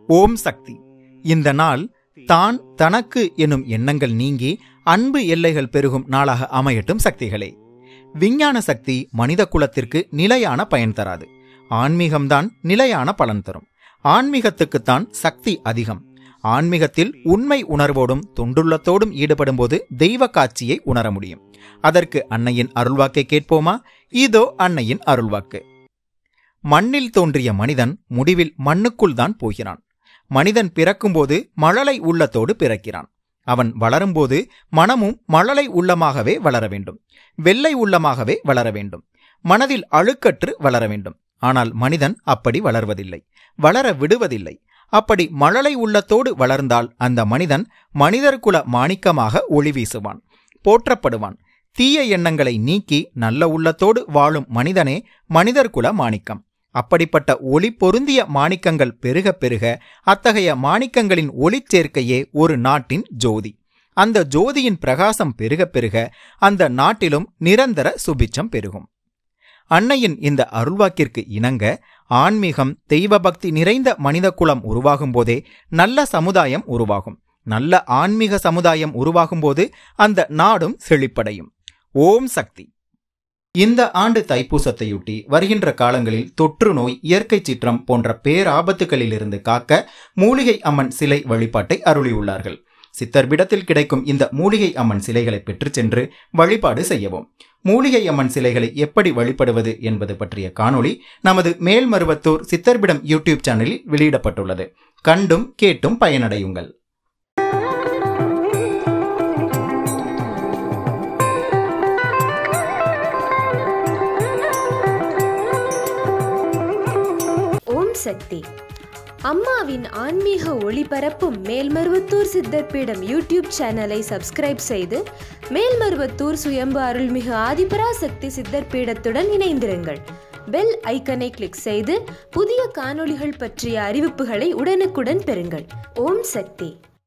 ஓம் சக்தி இந்த நாள் தான் தனக்கு எனும் எண்ணங்கள் நீங்கி அன்பு எல்லைகள் பெருகும் நாளாக அமையட்டும் சக்திகளே விஞ்ஞான சக்தி மனித குலத்திற்கு நிலையான பயன் தராது ஆன்மீகம்தான் நிலையான பலன் தரும் ஆன்மீகத்துக்குத்தான் சக்தி அதிகம் ஆன்மீகத்தில் உண்மை உணர்வோடும் தொண்டுள்ளத்தோடும் ஈடுபடும்போது தெய்வ காட்சியை உணர முடியும் அதற்கு அன்னையின் அருள்வாக்கை கேட்போமா இதோ அன்னையின் அருள்வாக்கு மண்ணில் தோன்றிய மனிதன் முடிவில் மண்ணுக்குள் தான் போகிறான் மனிதன் பிறக்கும்போது மழலை உள்ளத்தோடு பிறக்கிறான் அவன் வளரும்போது மனமும் மழலை உள்ளமாகவே வளர வேண்டும் வெள்ளை உள்ளமாகவே வளர வேண்டும் மனதில் அழுக்கற்று வளர வேண்டும் ஆனால் மனிதன் அப்படி வளர்வதில்லை வளர விடுவதில்லை அப்படி மழலை உள்ளத்தோடு வளர்ந்தால் அந்த மனிதன் மனிதர்குல மாணிக்கமாக ஒளி வீசுவான் போற்றப்படுவான் தீய எண்ணங்களை நீக்கி நல்ல உள்ளத்தோடு வாழும் மனிதனே மனிதர்குல மாணிக்கம் அப்படிப்பட்ட ஒளி பொருந்திய மாணிக்கங்கள் பெருக பெருக அத்தகைய மாணிக்கங்களின் ஒளிச்சேர்க்கையே ஒரு நாட்டின் ஜோதி அந்த ஜோதியின் பிரகாசம் பெருக பெருக அந்த நாட்டிலும் நிரந்தர சுபிச்சம் பெருகும் அன்னையின் இந்த அருள்வாக்கிற்கு இணங்க ஆன்மீகம் தெய்வ பக்தி நிறைந்த மனித குலம் உருவாகும் போதே நல்ல சமுதாயம் உருவாகும் நல்ல ஆன்மீக சமுதாயம் உருவாகும்போது அந்த நாடும் செழிப்படையும் ஓம் சக்தி இந்த ஆண்டு தைப்பூசத்தையொட்டி வருகின்ற காலங்களில் தொற்று நோய் இயற்கை சீற்றம் போன்ற பேராபத்துகளிலிருந்து காக்க மூலிகை அம்மன் சிலை வழிபாட்டை அருளியுள்ளார்கள் சித்தர்பிடத்தில் கிடைக்கும் இந்த மூலிகை அம்மன் சிலைகளை பெற்றுச் சென்று வழிபாடு செய்யவும் மூலிகை அம்மன் சிலைகளை எப்படி வழிபடுவது என்பது பற்றிய காணொளி நமது மேல்மருவத்தூர் சித்தர்பிடம் யூடியூப் சேனலில் வெளியிடப்பட்டுள்ளது கண்டும் கேட்டும் பயனடையுங்கள் ஓம் சக்தி அம்மாவின் ஆன்மீக ஒளிபரப்பும் மேல்மருவத்தூர் சித்தர்பீடம் யூடியூப் சேனலை சப்ஸ்கிரைப் செய்து மேல்மருவத்தூர் சுயம்பு அருள்மிகு ஆதிபராசக்தி சித்தர்பீடத்துடன் இணைந்திருங்கள் பெல் ஐக்கனை கிளிக் செய்து புதிய காணொளிகள் பற்றிய அறிவிப்புகளை உடனுக்குடன் பெறுங்கள் ஓம் சக்தி